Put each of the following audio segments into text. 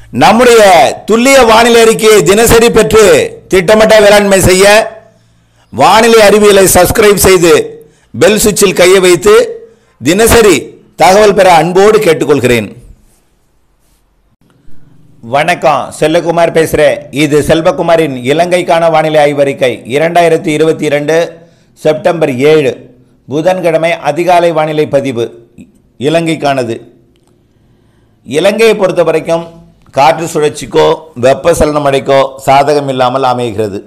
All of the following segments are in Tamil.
நம்முடைய துல்லிய வானிலை அறிக்கையை தினசரி பெற்று திட்டமிட்ட வேளாண்மை செய்ய வானிலை அறிவியலை சப்ஸ்கிரைப் செய்து பெல் சுவிட்சில் கையை வைத்து தினசரி தகவல் பெற அன்போடு கேட்டுக்கொள்கிறேன் வணக்கம் செல்லகுமார் பேசுகிறேன் இது செல்வகுமாரின் இலங்கைக்கான வானிலை ஆய்வறிக்கை இரண்டாயிரத்தி இருபத்தி இரண்டு செப்டம்பர் ஏழு புதன்கிழமை அதிகாலை வானிலை பதிவு இலங்கைக்கானது இலங்கையை பொறுத்த வரைக்கும் காற்று சுழற்சிக்கோ வெப்பசலன மழைக்கோ சாதகம் இல்லாமல் அமைகிறது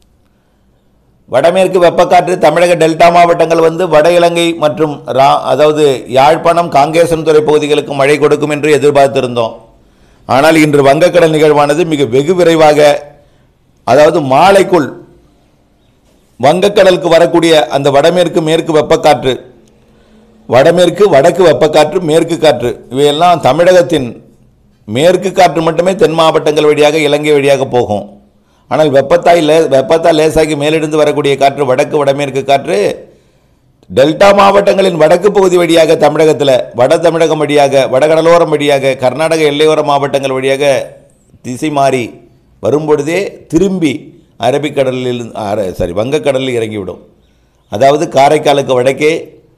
வடமேற்கு வெப்பக்காற்று தமிழக டெல்டா மாவட்டங்கள் வந்து வட இலங்கை மற்றும் ரா அதாவது யாழ்ப்பாணம் காங்கேசன்துறை பகுதிகளுக்கு மழை கொடுக்கும் என்று எதிர்பார்த்திருந்தோம் ஆனால் இன்று வங்கக்கடல் நிகழ்வானது மிக வெகு விரைவாக அதாவது மாலைக்குள் வங்கக்கடலுக்கு வரக்கூடிய அந்த வடமேற்கு மேற்கு வெப்பக்காற்று வடமேற்கு வடக்கு வெப்பக்காற்று மேற்கு காற்று இவையெல்லாம் தமிழகத்தின் மேற்கு காற்று மட்டுமே தென் மாவட்டங்கள் வழியாக இலங்கை வழியாக போகும் ஆனால் வெப்பத்தாய் லே வெப்பத்தால் லேசாகி மேலிருந்து வரக்கூடிய காற்று வடக்கு வடமேற்கு காற்று டெல்டா மாவட்டங்களின் வடக்கு பகுதி வழியாக தமிழகத்தில் வட தமிழகம் வழியாக வடகடலோரம் வழியாக கர்நாடக எல்லையோர மாவட்டங்கள் வழியாக திசை மாறி வரும்பொழுதே திரும்பி அரபிக்கடலில் சாரி வங்கக்கடலில் இறங்கிவிடும் அதாவது காரைக்காலுக்கு வடக்கே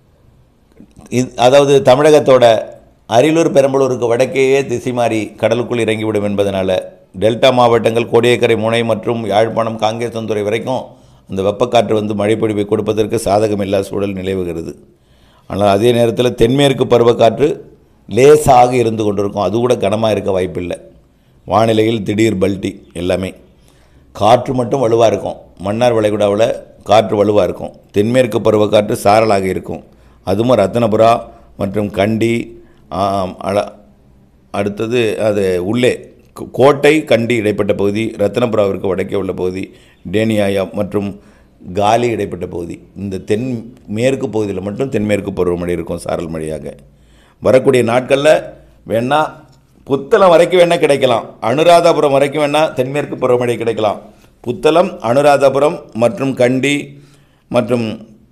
இ- அதாவது தமிழகத்தோட அரியலூர் பெரம்பலூருக்கு வடக்கேயே திசை மாறி கடலுக்குள் இறங்கிவிடும் என்பதனால டெல்டா மாவட்டங்கள் கோடியக்கரை முனை மற்றும் யாழ்ப்பாணம் காங்கேசன்துறை வரைக்கும் அந்த வெப்பக்காற்று வந்து மழைப்பொழிவை கொடுப்பதற்கு சாதகமில்லா சூழல் நிலவுகிறது ஆனால் அதே நேரத்தில் தென்மேற்கு பருவக்காற்று லேசாக இருந்து கொண்டிருக்கும் அது கூட கனமாக இருக்க வாய்ப்பில்லை வானிலையில் திடீர் பல்ட்டி எல்லாமே காற்று மட்டும் வலுவாக இருக்கும் மன்னார் வளைகுடாவில் காற்று வலுவாக இருக்கும் தென்மேற்கு பருவக்காற்று சாரலாக இருக்கும் அதுவும் ரத்தனபுரா மற்றும் கண்டி ஆம், அல- அடுத்தது அது உள்ளே கோ- கோட்டை கண்டி இடைப்பட்ட பகுதி ரத்தனபுராவிற்கு வடக்கே உள்ள பகுதி டேனியாயா மற்றும் காலி இடைப்பட்ட பகுதி இந்த தென் மேற்கு பகுதியில் மட்டும் தென்மேற்கு பருவமழை இருக்கும் சாரல் மழையாக வரக்கூடிய நாட்களில் வேணா புத்தளம் வரைக்கும் வேணால் கிடைக்கலாம் அனுராதாபுரம் வரைக்கும் வேணால் தென்மேற்கு பருவமழை கிடைக்கலாம் புத்தளம் அனுராதாபுரம் மற்றும் கண்டி மற்றும்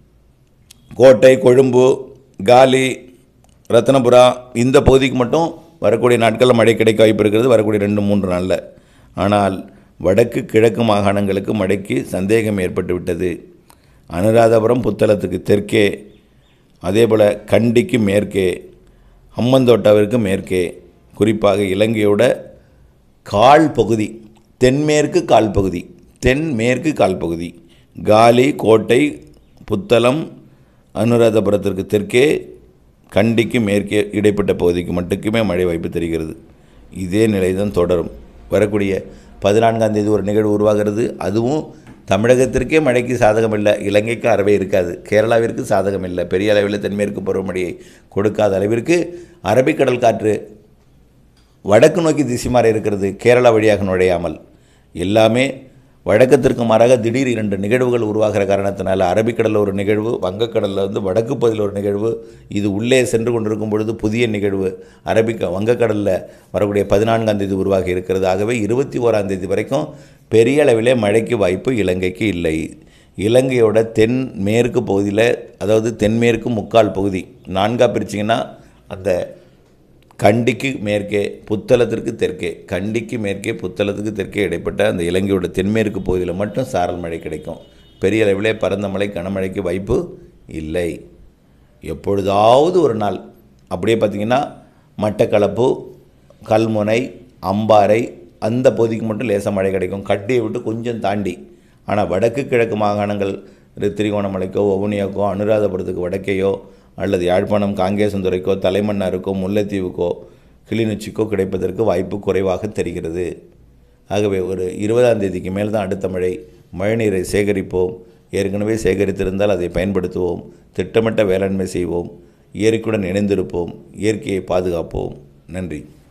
கோட்டை கொழும்பு காலி ரத்னபுரா இந்த பகுதிக்கு மட்டும் வரக்கூடிய நாட்களில் மழை கிடைக்க வாய்ப்பு இருக்கிறது வரக்கூடிய ரெண்டு மூன்று நாளில் ஆனால் வடக்கு கிழக்கு மாகாணங்களுக்கு மழைக்கு சந்தேகம் ஏற்பட்டு விட்டது அனுராதபுரம் புத்தளத்துக்கு தெற்கே அதே போல் கண்டிக்கு மேற்கே அம்மந்தோட்டாவிற்கு மேற்கே குறிப்பாக இலங்கையோட கால் பகுதி தென்மேற்கு கால் பகுதி தென்மேற்கு கால் பகுதி காலி கோட்டை புத்தளம் அனுராதபுரத்திற்கு தெற்கே கண்டிக்கு மேற்கே இடைப்பட்ட பகுதிக்கு மட்டுக்குமே மழை வாய்ப்பு தெரிகிறது இதே நிலைதான் தொடரும் வரக்கூடிய பதினான்காம் தேதி ஒரு நிகழ்வு உருவாகிறது அதுவும் தமிழகத்திற்கே மழைக்கு சாதகம் இல்லை இலங்கைக்கு அறவே இருக்காது கேரளாவிற்கு சாதகம் இல்லை பெரிய அளவில் தென்மேற்கு பருவமழையை கொடுக்காத அளவிற்கு அரபிக்கடல் காற்று வடக்கு நோக்கி திசை மாறி இருக்கிறது கேரளா வழியாக நுழையாமல் எல்லாமே வழக்கத்திற்கு மாறாக திடீர் இரண்டு நிகழ்வுகள் உருவாகிற காரணத்தினால அரபிக்கடலில் ஒரு நிகழ்வு வங்கக்கடலில் வந்து வடக்கு பகுதியில் ஒரு நிகழ்வு இது உள்ளே சென்று கொண்டிருக்கும் பொழுது புதிய நிகழ்வு அரபிக்க வங்கக்கடலில் வரக்கூடிய பதினான்காம் தேதி உருவாகி இருக்கிறது ஆகவே இருபத்தி ஓராம் தேதி வரைக்கும் பெரிய அளவிலே மழைக்கு வாய்ப்பு இலங்கைக்கு இல்லை இலங்கையோட தென் மேற்கு பகுதியில் அதாவது தென்மேற்கு முக்கால் பகுதி நான்காக பிரிச்சிங்கன்னா அந்த கண்டிக்கு மேற்கே புத்தளத்திற்கு தெற்கே கண்டிக்கு மேற்கே புத்தளத்துக்கு தெற்கே இடைப்பட்ட அந்த இலங்கையோட தென்மேற்கு பகுதியில் மட்டும் சாரல் மழை கிடைக்கும் பெரிய அளவிலே பரந்த மழை கனமழைக்கு வாய்ப்பு இல்லை எப்பொழுதாவது ஒரு நாள் அப்படியே பார்த்தீங்கன்னா மட்டக்களப்பு கல்முனை அம்பாறை அந்த பகுதிக்கு மட்டும் லேசாக மழை கிடைக்கும் கட்டியை விட்டு கொஞ்சம் தாண்டி ஆனால் வடக்கு கிழக்கு மாகாணங்கள் திருகோணமலைக்கோ வவுனியாக்கோ அனுராதபுரத்துக்கு வடக்கேயோ அல்லது யாழ்ப்பாணம் காங்கேசந்துறைக்கோ தலைமன்னாருக்கோ முல்லைத்தீவுக்கோ கிளிநொச்சிக்கோ கிடைப்பதற்கு வாய்ப்பு குறைவாக தெரிகிறது ஆகவே ஒரு இருபதாம் தேதிக்கு மேல் தான் அடுத்த மழை மழைநீரை சேகரிப்போம் ஏற்கனவே சேகரித்திருந்தால் அதை பயன்படுத்துவோம் திட்டமிட்ட வேளாண்மை செய்வோம் இயற்கையுடன் இணைந்திருப்போம் இயற்கையை பாதுகாப்போம் நன்றி